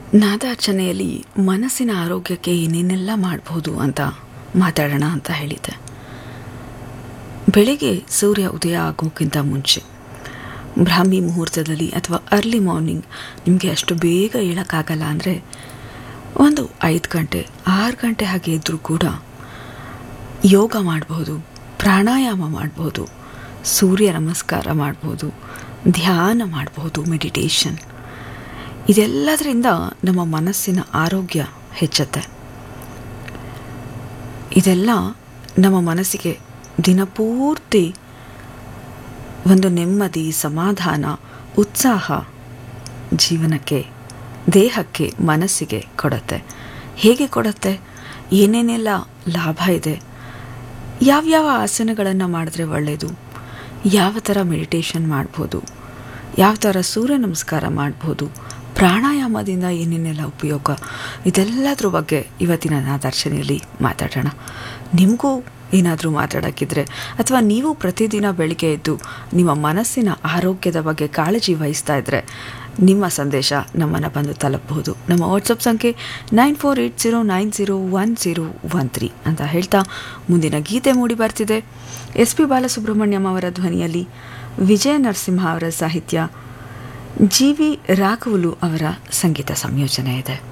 ನಾದಾರ್ಚನೆಯಲ್ಲಿ ಮನಸ್ಸಿನ ಆರೋಗ್ಯಕ್ಕೆ ಏನೇನೆಲ್ಲ ಮಾಡ್ಬೋದು ಅಂತ ಮಾತಾಡೋಣ ಅಂತ ಹೇಳಿದ್ದೆ ಬೆಳಿಗ್ಗೆ ಸೂರ್ಯ ಉದಯ ಆಗೋಕ್ಕಿಂತ ಮುಂಚೆ ಬ್ರಾಹ್ಮಿ ಮುಹೂರ್ತದಲ್ಲಿ ಅಥವಾ ಅರ್ಲಿ ಮಾರ್ನಿಂಗ್ ನಿಮಗೆ ಅಷ್ಟು ಬೇಗ ಹೇಳೋಕ್ಕಾಗಲ್ಲ ಅಂದರೆ ಒಂದು ಐದು ಗಂಟೆ ಆರು ಗಂಟೆ ಹಾಗೆ ಇದ್ದರೂ ಕೂಡ ಯೋಗ ಮಾಡ್ಬೋದು ಪ್ರಾಣಾಯಾಮ ಮಾಡ್ಬೋದು ಸೂರ್ಯ ನಮಸ್ಕಾರ ಮಾಡ್ಬೋದು ಧ್ಯಾನ ಮಾಡ್ಬೋದು ಮೆಡಿಟೇಷನ್ ಇದೆಲ್ಲದರಿಂದ ನಮ್ಮ ಮನಸ್ಸಿನ ಆರೋಗ್ಯ ಹೆಚ್ಚುತ್ತೆ ಇದೆಲ್ಲ ನಮ್ಮ ಮನಸ್ಸಿಗೆ ದಿನಪೂರ್ತಿ ಒಂದು ನೆಮ್ಮದಿ ಸಮಾಧಾನ ಉತ್ಸಾಹ ಜೀವನಕ್ಕೆ ದೇಹಕ್ಕೆ ಮನಸ್ಸಿಗೆ ಕೊಡುತ್ತೆ ಹೇಗೆ ಕೊಡುತ್ತೆ ಏನೇನೆಲ್ಲ ಲಾಭ ಇದೆ ಯಾವ್ಯಾವ ಆಸನಗಳನ್ನು ಮಾಡಿದ್ರೆ ಒಳ್ಳೆಯದು ಯಾವ ಥರ ಮೆಡಿಟೇಷನ್ ಮಾಡ್ಬೋದು ಯಾವ ಥರ ಸೂರ್ಯ ನಮಸ್ಕಾರ ಮಾಡ್ಬೋದು ಪ್ರಾಣಾಯಾಮದಿಂದ ಏನೇನೆಲ್ಲ ಉಪಯೋಗ ಇದೆಲ್ಲದ್ರ ಬಗ್ಗೆ ಇವತ್ತಿನ ನಾದಾರ್ಚನೆಯಲ್ಲಿ ಮಾತಾಡೋಣ ನಿಮಗೂ ಏನಾದರೂ ಮಾತಾಡೋಕ್ಕಿದ್ರೆ ಅಥವಾ ನೀವು ಪ್ರತಿದಿನ ಬೆಳಿಗ್ಗೆ ಎದ್ದು ನಿಮ್ಮ ಮನಸ್ಸಿನ ಆರೋಗ್ಯದ ಬಗ್ಗೆ ಕಾಳಜಿ ವಹಿಸ್ತಾ ಇದ್ದರೆ ನಿಮ್ಮ ಸಂದೇಶ ನಮ್ಮನ್ನು ಬಂದು ತಲುಪಬಹುದು ನಮ್ಮ ವಾಟ್ಸಪ್ ಸಂಖ್ಯೆ nine four eight zero nine zero one zero one three ಅಂತ ಹೇಳ್ತಾ ಮುಂದಿನ ಗೀತೆ ಮೂಡಿ ಬರ್ತಿದೆ ಎಸ್ ಪಿ ಬಾಲಸುಬ್ರಹ್ಮಣ್ಯಂ ಅವರ ಧ್ವನಿಯಲ್ಲಿ ವಿಜಯ ನರಸಿಂಹ ಅವರ ಸಾಹಿತ್ಯ ಜಿ ವಿ ರಾಘವುಲು ಅವರ ಸಂಗೀತ ಸಂಯೋಜನೆ ಇದೆ